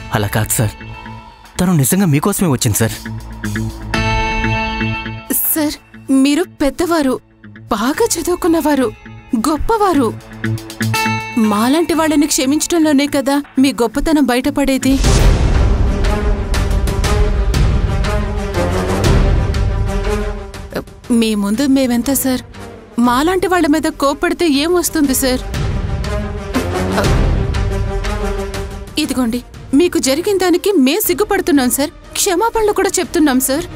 అలా కాదు సార్ తను నిజంగా మీకోసమే వచ్చింది సార్ సార్ మీరు పెద్దవారు బాగా చదువుకున్నవారు గొప్పవారు మాలాంటి వాళ్ళని క్షమించడంలోనే కదా మీ గొప్పతనం బయటపడేది మీ ముందు మేమెంత సార్ మాలాంటి వాళ్ళ మీద కోప్పడితే ఏమొస్తుంది సార్ ఇదిగోండి మీకు జరిగిన దానికి మేం సిగ్గుపడుతున్నాం సార్ క్షమాపణలు కూడా చెప్తున్నాం సార్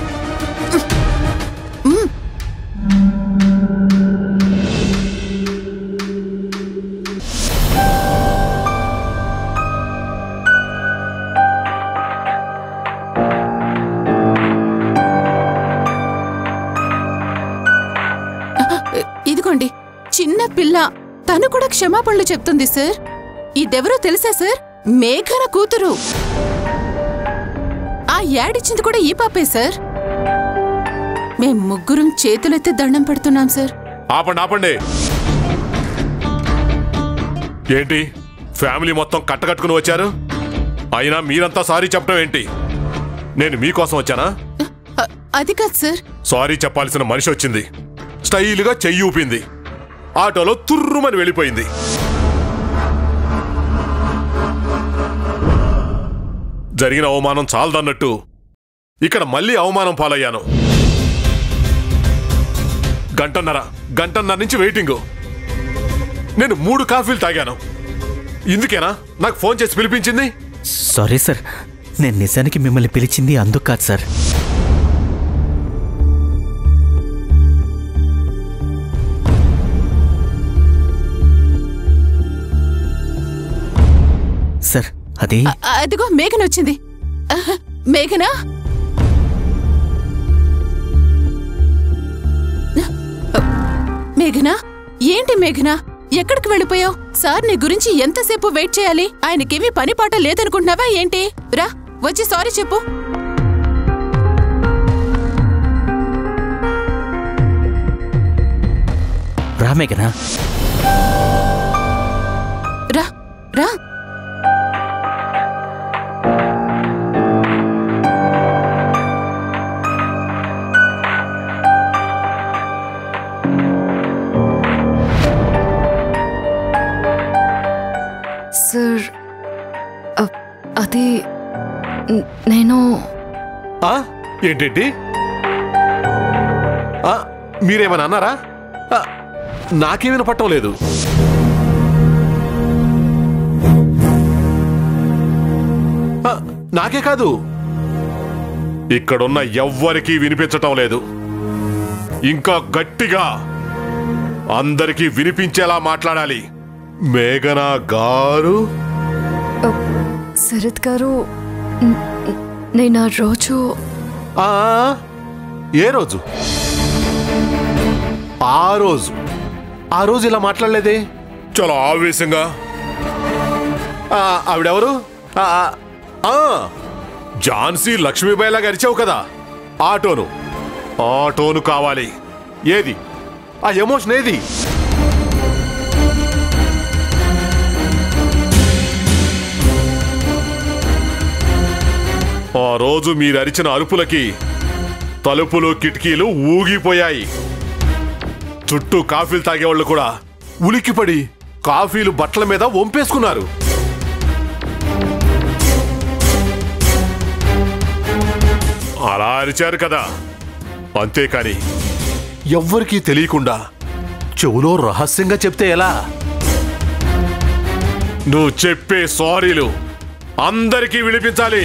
ఇదిగోండి చిన్న పిల్ల తను కూడా క్షమాపణలు చెప్తుంది సార్ ఇదెవరో తెలుసా సార్ మేఘన కూతురు ఆ యాడిచ్చింది కూడా ఈ పాపే సార్ మేం ముగ్గురం చేతులెత్తి దండం పెడుతున్నాం సార్ ఆపండి ఆపండి ఏంటి ఫ్యామిలీ మొత్తం కట్టకట్టుకుని వచ్చారు అయినా మీరంతా సారీ చెప్పడం ఏంటి నేను మీకోసం వచ్చానా అ- అది కాదు సార్ సారీ చెప్పాల్సిన మనిషి వచ్చింది స్టైల్గా చెయ్యి ఊపింది ఆటోలో తుర్రుమని వెళ్ళిపోయింది జరిగిన అవమానం చాలదన్నట్టు ఇక్కడ మళ్ళీ అవమానం పాలయ్యాను గంటన్నర గంటన్నర నుంచి వెయిటింగు నేను మూడు కాఫీలు తాగాను ఇందుకేనా నాకు ఫోన్ చేసి పిలిపించింది సారీ సార్ నేను నిజానికి మిమ్మల్ని పిలిచింది అందుకు కాదు సార్ సార్ అది అ- అదిగో మేఘన వచ్చింది అహ, మేఘనా మేఘనా ఏంటి మేఘనా ఎక్కడికి వెళ్ళిపోయావు సార్ నీ గురించి ఎంతసేపు వెయిట్ చేయాలి ఆయనకేమీ పని పాట లేదనుకుంటున్నావా ఏంటి రా వచ్చి సారీ చెప్పు రా మేఘనా రా రా సార్ అ- అది న- నేను ఆ? ఏంటేంటి ఆ, మీరేమైనా అన్నారా ఆ, నాకేమైనా పట్టం లేదు ఆ, నాకే కాదు ఇక్కడున్న ఎవ్వరికీ వినిపించటం లేదు ఇంకా గట్టిగా అందరికీ వినిపించేలా మాట్లాడాలి మేఘనా గారు శరత్ గారు న- న- నేను ఆ రోజు ఆ ఏ రోజు ఆ రోజు ఆ రోజు ఇలా మాట్లాడలేదే చాలా ఆవేశంగా ఆ, ఆవిడెవరు ఆ, ఆ, ఆ, ఝాన్సీ లక్ష్మీబాయిలా గరిచావు కదా ఆటోను ఆటోను కావాలి ఏది ఆ ఎమోషన్ ఏది ఆ రోజు మీరు అరిచిన అరుపులకి తలుపులు కిటికీలు ఊగిపోయాయి చుట్టూ కాఫీలు తాగేవాళ్ళు కూడా ఉలిక్కిపడి కాఫీలు బట్టల మీద వంపేసుకున్నారు అలా అరిచారు కదా అంతేకాని ఎవ్వరికీ తెలియకుండా చెవులో రహస్యంగా చెప్తే ఎలా నువ్వు చెప్పే సారీలు అందరికీ వినిపించాలి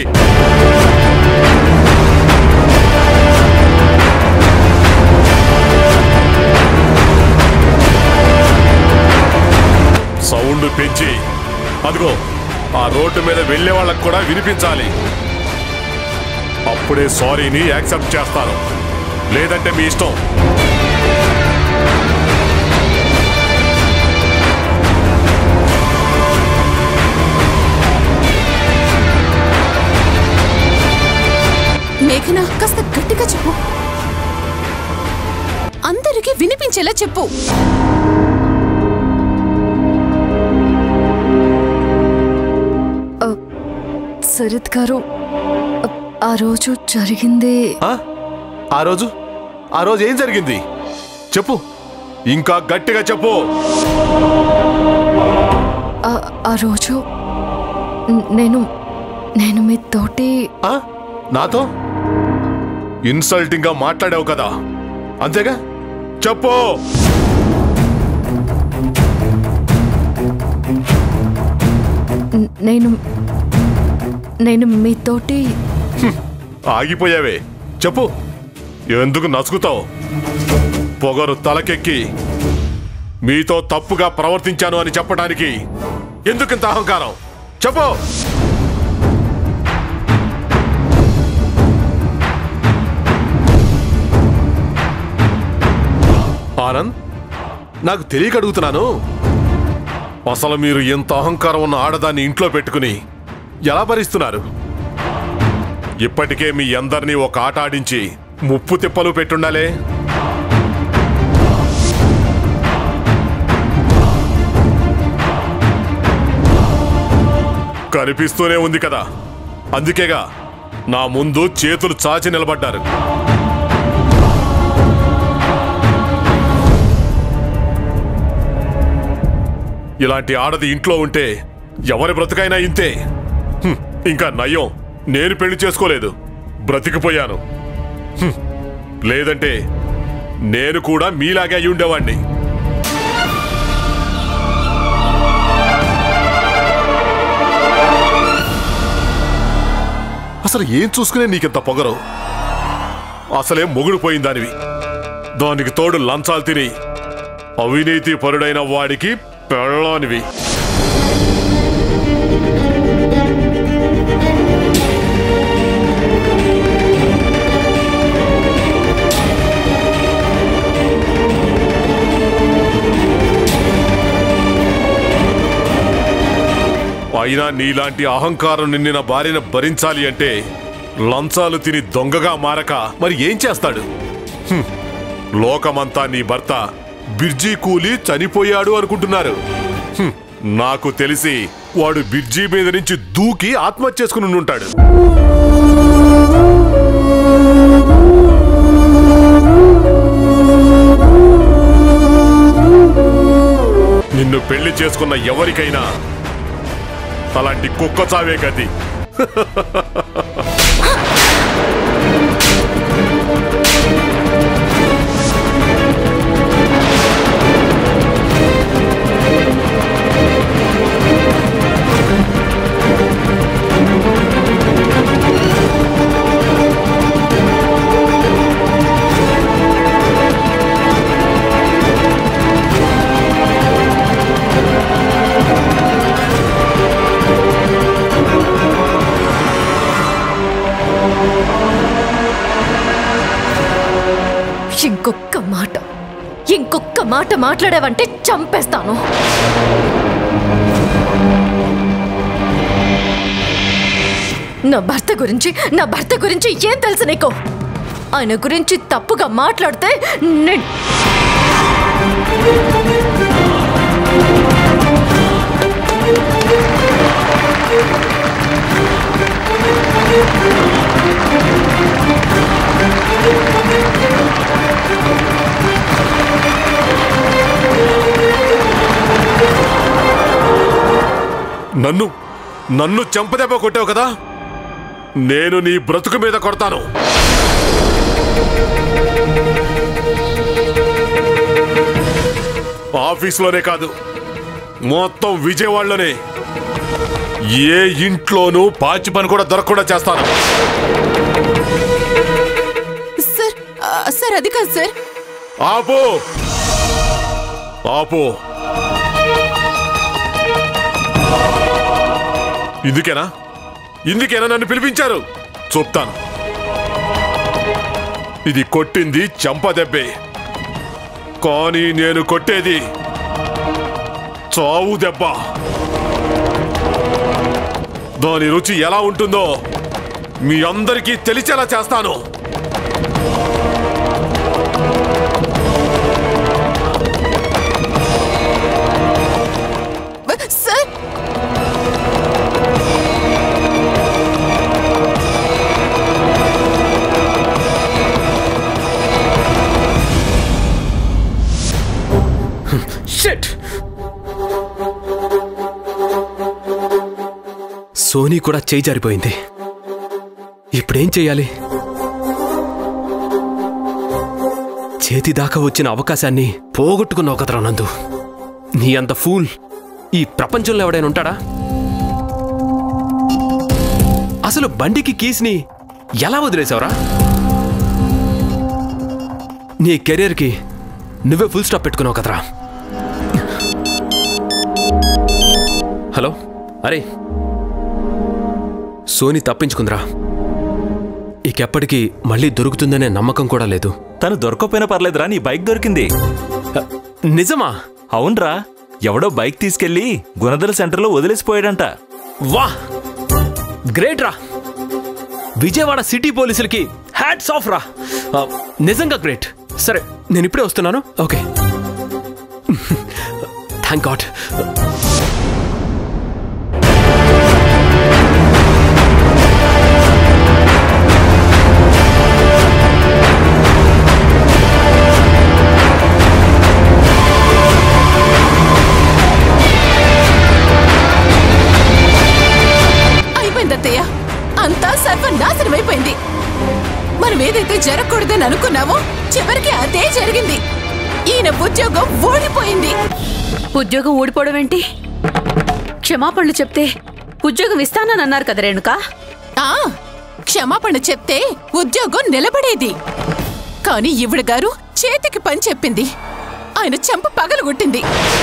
సౌండ్ పెంచి అదిగో ఆ రోడ్డు మీద వెళ్ళే వాళ్ళకు కూడా వినిపించాలి అప్పుడే సారీని యాక్సెప్ట్ చేస్తాను లేదంటే మీ ఇష్టం మేఘనా కాస్త గట్టిగా చెప్పు అందరికీ వినిపించేలా చెప్పు సరిత్ గారు ఆ- ఆ రోజు జరిగింది ఆ? ఆ రోజు ఆ రోజు ఏం జరిగింది చెప్పు ఇంకా గట్టిగా చెప్పు ఆ- ఆ రోజు న- నేను నేను మీతోటి ఆ? నాతో ఇన్సల్టింగ్ గా మాట్లాడావు కదా అంతేగా చెప్పు న- నేను నేను మీతోటి ఆగిపోయావే చెప్పు ఎందుకు నసుకుతావు పొగరు తలకెక్కి మీతో తప్పుగా ప్రవర్తించాను అని చెప్పడానికి ఎందుకింత అహంకారం చెప్పు ఆనంద్ నాకు తెలియక అడుగుతున్నాను అసలు మీరు ఎంత అహంకారం ఉన్న ఆడదాన్ని ఇంట్లో పెట్టుకుని ఎలా భరిస్తున్నారు ఇప్పటికే మీ అందరినీ ఒక ఆట ఆడించి ముప్పు తిప్పలు పెట్టుండాలే కనిపిస్తూనే ఉంది కదా అందుకేగా నా ముందు చేతులు చాచి నిలబడ్డారు ఇలాంటి ఆడది ఇంట్లో ఉంటే ఎవరి బ్రతుకైనా ఇంతే హ్మ్, ఇంకా నయం నేను పెళ్లి చేసుకోలేదు బ్రతికిపోయాను హ్మ్, లేదంటే నేను కూడా మీలాగే అయి ఉండేవాణ్ణి అసలు ఏం చూసుకునే నీకింత పొగరు అసలే మొగుడు పోయిందానివి దానికి తోడు లంచాలు తిని అవినీతి పరుడైన వాడికి పెళ్ళానివి అయినా నీలాంటి అహంకారం నిండిన భార్యను భరించాలి అంటే లంచాలు తిని దొంగగా మారక మరి ఏం చేస్తాడు హ్మ్. లోకమంతా నీ భర్త బిర్జీ కూలి చనిపోయాడు అనుకుంటున్నారు హ్మ్. నాకు తెలిసి వాడు బిర్జీ మీద నుంచి దూకి ఆత్మహత్య చేసుకుని ఉంటాడు నిన్ను పెళ్లి చేసుకున్న ఎవరికైనా అలాంటి కుక్క చావే గది ఇంకొక్క మాట ఇంకొక్క మాట మాట్లాడావంటే చంపేస్తాను నా భర్త గురించి నా భర్త గురించి ఏం తెలుసు నీకు ఆయన గురించి తప్పుగా మాట్లాడితే నేను నన్ను నన్ను చెంపదెబ్బ కొట్టావు కదా నేను నీ బ్రతుకు మీద కొడతాను ఆఫీస్లోనే కాదు మొత్తం విజయవాడలోనే ఏ ఇంట్లోనూ పాచి పని కూడా దొరకకుండా చేస్తాను సార్ ఆ, సార్ అది కాదు సార్ ఆపు ఆపు ఇందుకేనా ఇందుకేనా నన్ను పిలిపించారు చూపుతాను ఇది కొట్టింది చంప దెబ్బే కానీ నేను కొట్టేది చావు దెబ్బ దాని రుచి ఎలా ఉంటుందో మీ అందరికీ తెలిసేలా చేస్తాను సార్ సోనీ కూడా చేయి జారిపోయింది ఇప్పుడేం చెయ్యాలి చేతి దాకా వచ్చిన అవకాశాన్ని పోగొట్టుకున్నావు కదరా నందు నీ అంత ఫూల్ ఈ ప్రపంచంలో ఎవడైనా ఉంటాడా అసలు బండికి కీస్ని ఎలా వదిలేసావురా నీ కెరీర్కి నువ్వే ఫుల్ స్టాప్ పెట్టుకున్నావు కదరా హలో అరే సోని తప్పించుకుందిరా ఇకెప్పటికీ మళ్ళీ దొరుకుతుందనే నమ్మకం కూడా లేదు తను దొరకపోయినా పర్లేదురా నీ బైక్ దొరికింది అ, నిజమా అవునరా ఎవడో బైక్ తీసుకెళ్లి గుణదల సెంటర్లో వదిలేసిపోయాడంట వా గ్రేట్ రా విజయవాడ సిటీ పోలీసులకి హ్యాట్స్ ఆఫ్ రా ఆ, నిజంగా గ్రేట్ సరే నేను ఇప్పుడే వస్తున్నాను ఓకే థ్యాంక్ గాడ్ అయిపోయింది అత్తయ్య అంతా సర్వనాశనం అయిపోయింది మనం ఏదైతే జరగకూడదని అనుకున్నామో చివరికి అదే జరిగింది ఈయన ఉద్యోగం ఓడిపోయింది ఉద్యోగం ఊడిపోవడం ఏంటి క్షమాపణలు చెప్తే ఉద్యోగం ఇస్తానని అన్నారు కదా రేణుక ఆ క్షమాపణ చెప్తే ఉద్యోగం నిలబడేది కానీ ఈవిడ గారు చేతికి పని చెప్పింది ఆయన చెంప పగలగొట్టింది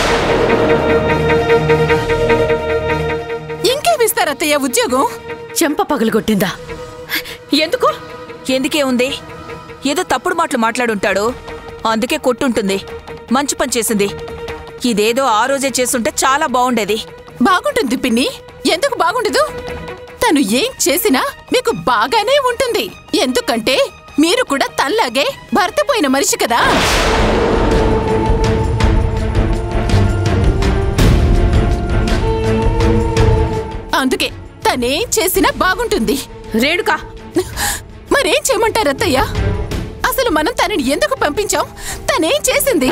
ఇంకేమిస్తారత్తయ్య ఉద్యోగం చెంప పగలగొట్టిందా ఎందుకు ఎందుకే ఉంది ఏదో తప్పుడు మాటలు మాట్లాడుంటాడు అందుకే కొట్టుంటుంది మంచి పని చేసింది ఇదేదో ఆ రోజే చేస్తుంటే చాలా బాగుండేది బాగుంటుంది పిన్ని ఎందుకు బాగుండదు తను ఏం చేసినా మీకు బాగానే ఉంటుంది ఎందుకంటే మీరు కూడా తల్లాగే భర్త పోయిన మనిషి కదా అందుకే తనేం చేసినా బాగుంటుంది రేణుక మరేం చేయమంటారు అత్తయ్య అసలు మనం తనని ఎందుకు పంపించాం తనేం చేసింది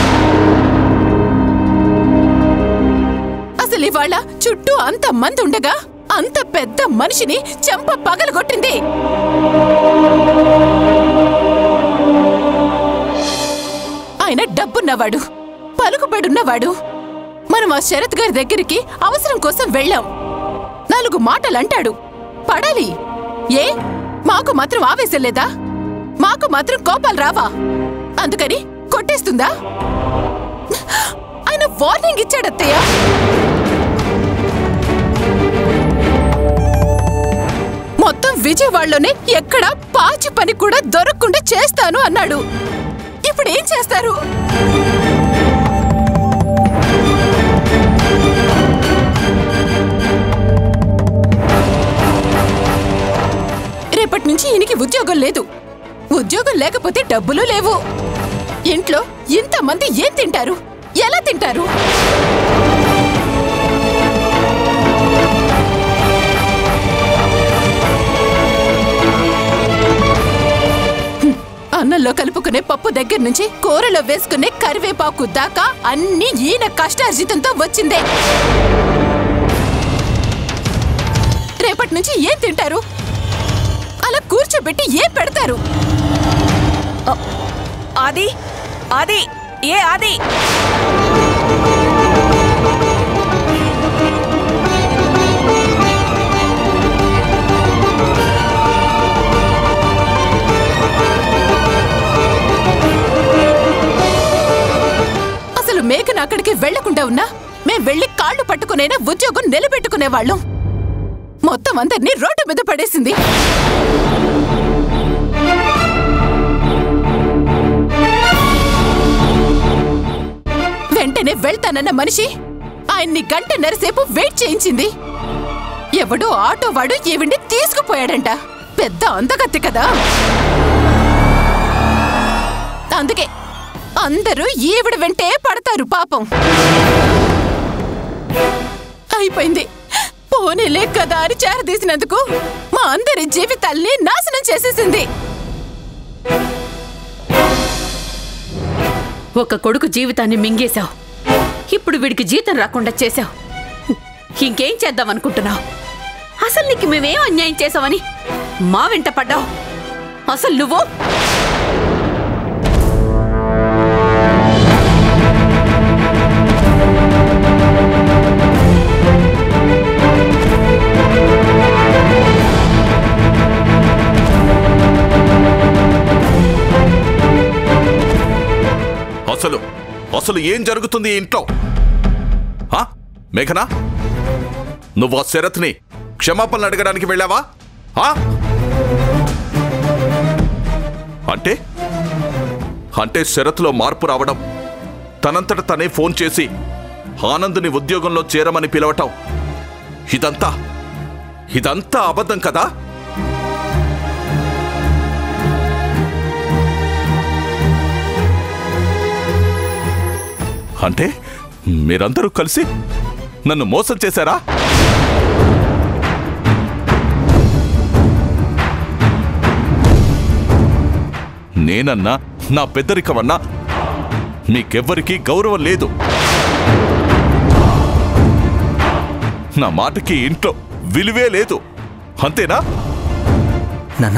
అసలు ఇవాళ చుట్టూ అంత మంది ఉండగా అంత పెద్ద మనిషిని చెంప పగలగొట్టింది ఆయన డబ్బున్నవాడు పలుకుబడున్నవాడు మనం ఆ శరత్ గారి దగ్గరికి అవసరం కోసం వెళ్ళాం నాలుగు మాటలు అంటాడు పడాలి ఏ మాకు మాత్రం ఆవేశం లేదా మాకు మాత్రం కోపాలు రావా అందుకని కొట్టేస్తుందా ఆయన వార్నింగ్ ఇచ్చాడత్తయ్య మొత్తం విజయవాడలోనే ఎక్కడ పాచి పని కూడా దొరకకుండా చేస్తాను అన్నాడు ఇప్పుడు ఏం చేస్తారు రేపటి నుంచి ఈయనకి ఉద్యోగం లేదు ఉద్యోగం లేకపోతే డబ్బులు లేవు ఇంట్లో ఇంతమంది ఏం తింటారు ఎలా తింటారు హ్మ్. అన్నంలో కలుపుకునే పప్పు దగ్గర నుంచి కూరలో వేసుకునే కరివేపాకు దాకా అన్ని ఈయన కష్టార్జితంతో వచ్చిందే రేపటి నుంచి ఏం తింటారు అలా కూర్చోబెట్టి ఏం పెడతారు ఆది ఆది ఏ ఆది అసలు మేఘన అక్కడికి వెళ్లకుండా ఉన్నా మేం వెళ్లి కాళ్ళు పట్టుకునైనా ఉద్యోగం నిలబెట్టుకునేవాళ్ళం మొత్తం అందరినీ రోడ్డు మీద పడేసింది వెంటనే వెళ్తానన్న మనిషి ఆయన్ని గంటన్నర సేపు వెయిట్ చేయించింది ఎవడో ఆటో వాడు ఈవిడ్ని తీసుకుపోయాడంట పెద్ద అందగత్తి కదా అందుకే అందరూ ఈవిడ వెంటే పడతారు పాపం అయిపోయింది పోనీలే కదా అని చేరదీసినందుకు మా అందరి జీవితాల్ని నాశనం చేసేసింది ఒక కొడుకు జీవితాన్ని మింగేశావు ఇప్పుడు వీడికి జీతం రాకుండా చేశావు ఇంకేం చేద్దాం అనుకుంటున్నావు అసలు నీకు మేమేం అన్యాయం చేసామని మా వెంట పడ్డావు అసలు నువ్వు అసలు అసలు ఏం జరుగుతుంది ఈ ఇంట్లో ఆ? మేఘనా నువ్వు ఆ శరత్ని క్షమాపణలు అడగడానికి వెళ్ళావా ఆ? అంటే అంటే షరత్లో మార్పు రావడం తనంతట తనే ఫోన్ చేసి ఆనంద్ని ఉద్యోగంలో చేరమని పిలవటం ఇదంతా ఇదంతా అబద్ధం కదా అంటే మీరందరూ కలిసి నన్ను మోసం చేశారా నేనన్నా నా పెద్దరికమన్నా మీకెవ్వరికీ గౌరవం లేదు నా మాటకి ఇంట్లో విలువే లేదు అంతేనా నాన్న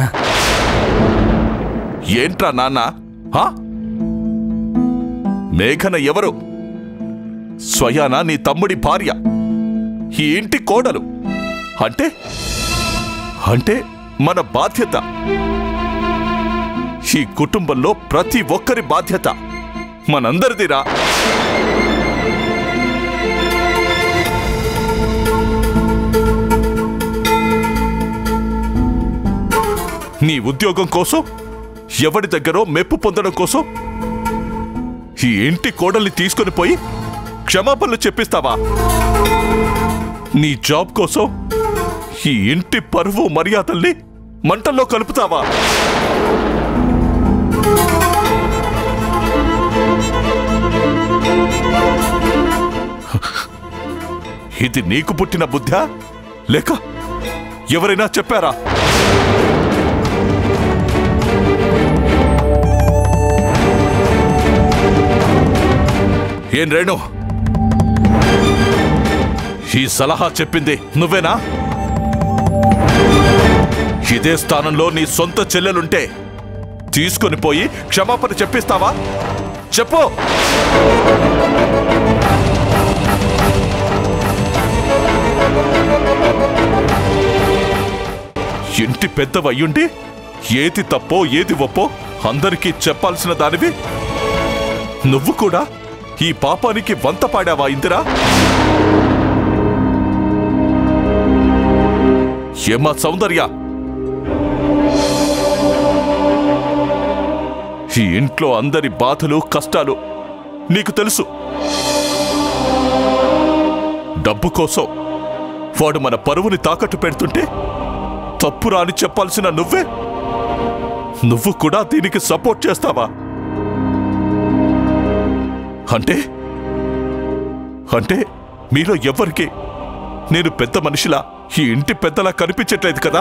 ఏంట్రా నాన్న హా? మేఘన ఎవరు స్వయాన నీ తమ్ముడి భార్య ఈ ఇంటి కోడలు అంటే అంటే మన బాధ్యత ఈ కుటుంబంలో ప్రతి ఒక్కరి బాధ్యత మనందరిదిరా నీ ఉద్యోగం కోసం ఎవడి దగ్గరో మెప్పు పొందడం కోసం ఈ ఇంటి కోడల్ని తీసుకొని పోయి క్షమాపణలు చెప్పిస్తావా నీ జాబ్ కోసం ఈ ఇంటి పరువు మర్యాదల్ని మంటల్లో కలుపుతావా ఇది నీకు పుట్టిన బుద్ధా లేక ఎవరైనా చెప్పారా ఏం రేణు ఈ సలహా చెప్పింది నువ్వేనా ఇదే స్థానంలో నీ సొంత చెల్లెలుంటే తీసుకొని పోయి క్షమాపణ చెప్పిస్తావా చెప్పు ఇంటి పెద్దవయ్యుండి ఏది తప్పో ఏది ఒప్పో అందరికీ చెప్పాల్సిన దానివి నువ్వు కూడా ఈ పాపానికి వంత పాడావా ఇందిరా ఏమా సౌందర్య ఈ ఇంట్లో అందరి బాధలు కష్టాలు నీకు తెలుసు డబ్బు కోసం వాడు మన పరువుని తాకట్టు పెడుతుంటే తప్పురా అని చెప్పాల్సిన నువ్వే నువ్వు కూడా దీనికి సపోర్ట్ చేస్తావా అంటే అంటే మీలో ఎవ్వరికి నేను పెద్ద మనిషిలా ఈ ఇంటి పెద్దలా కనిపించట్లేదు కదా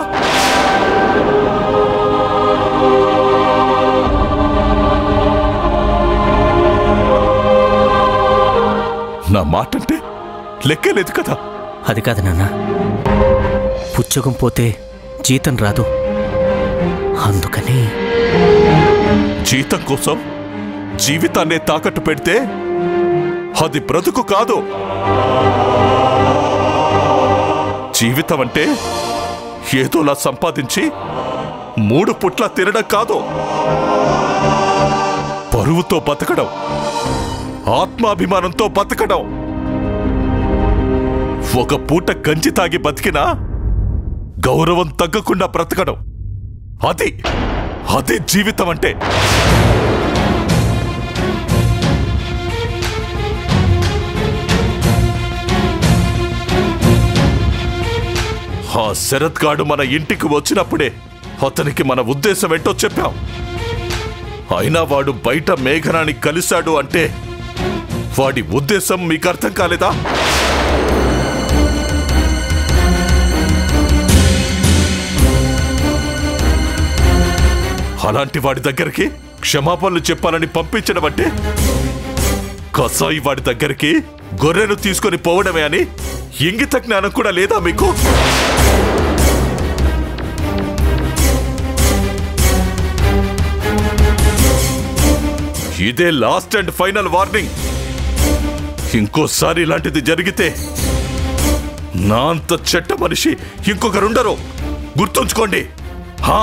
నా మాట అంటే లెక్కే లేదు కదా అది కాదు నాన్న ఉద్యోగం పోతే జీతం రాదు అందుకని జీతం కోసం జీవితాన్నే తాకట్టు పెడితే అది బ్రతుకు కాదు జీవితం అంటే ఏదోలా సంపాదించి మూడు పుట్ల తినడం కాదు పరువుతో బతకడం ఆత్మాభిమానంతో బతకడం ఒక పూట గంజి తాగి బతికినా గౌరవం తగ్గకుండా బ్రతకడం అది అదే జీవితం అంటే ఆ శరత్ గాడు మన ఇంటికి వచ్చినప్పుడే అతనికి మన ఉద్దేశం ఏంటో చెప్పాం అయినా వాడు బయట మేఘనాన్ని కలిశాడు అంటే వాడి ఉద్దేశం మీకు అర్థం కాలేదా అలాంటి వాడి దగ్గరికి క్షమాపణలు చెప్పాలని పంపించడం అంటే కసాయి వాడి దగ్గరికి గొర్రెను తీసుకొని పోవడమే అని ఇంగిత జ్ఞానం కూడా లేదా మీకు ఇదే లాస్ట్ అండ్ ఫైనల్ వార్నింగ్ ఇంకోసారి ఇలాంటిది జరిగితే నా అంత చెట్ట మనిషి ఇంకొకరుండరు గుర్తుంచుకోండి హా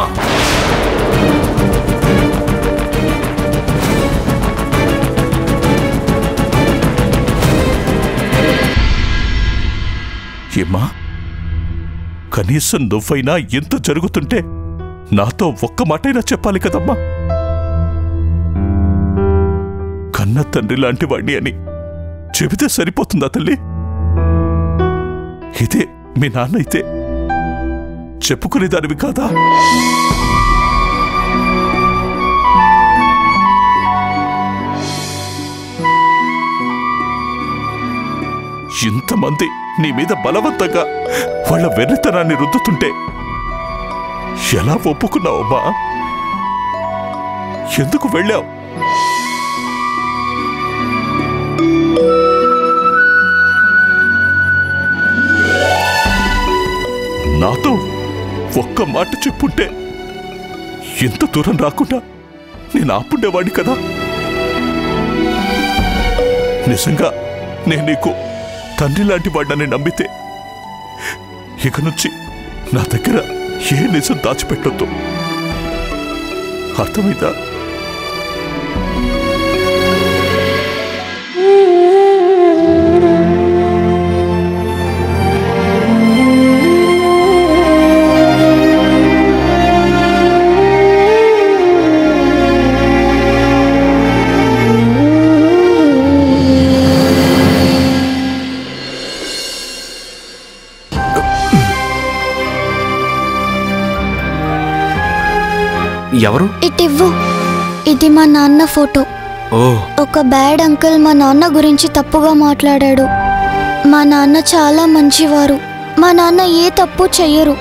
ఏమ్మా కనీసం నువ్వైనా ఎంత జరుగుతుంటే నాతో ఒక్క మాటైనా చెప్పాలి కదమ్మా కన్న తండ్రి లాంటి వాణ్ణి అని చెబితే సరిపోతుందా తల్లి ఇదే మీ నాన్న అయితే చెప్పుకునేదానివి కాదా ఇంతమంది నీ మీద బలవంతంగా వాళ్ళ వెర్రితనాన్ని రుద్దుతుంటే ఎలా ఒప్పుకున్నావమ్మా ఎందుకు వెళ్ళావు నాతో ఒక్క మాట చెప్పుంటే ఎంత దూరం రాకుండా నేను ఆపుండేవాడిని కదా నిజంగా నేను నీకు తండ్రి లాంటి వాడిని నమ్మితే ఇక నుంచి నా దగ్గర ఏ నిజం దాచిపెట్టొద్దు అర్థమైందా ఎవరు ఇటివ్వు ఇది మా నాన్న ఫోటో ఓ ఒక బ్యాడ్ అంకుల్ మా నాన్న గురించి తప్పుగా మాట్లాడాడు మా నాన్న చాలా మంచివారు మా నాన్న ఏ తప్పు చెయ్యరు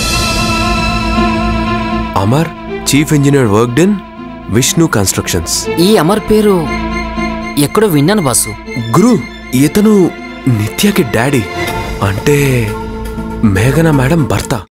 Amar chief engineer work in Vishnu constructions ఈ అమర్ పేరు ఎక్కడో విన్నాను బాసు గురు ఇతను నిత్యకి డాడీ అంటే మేఘన మేడం భర్త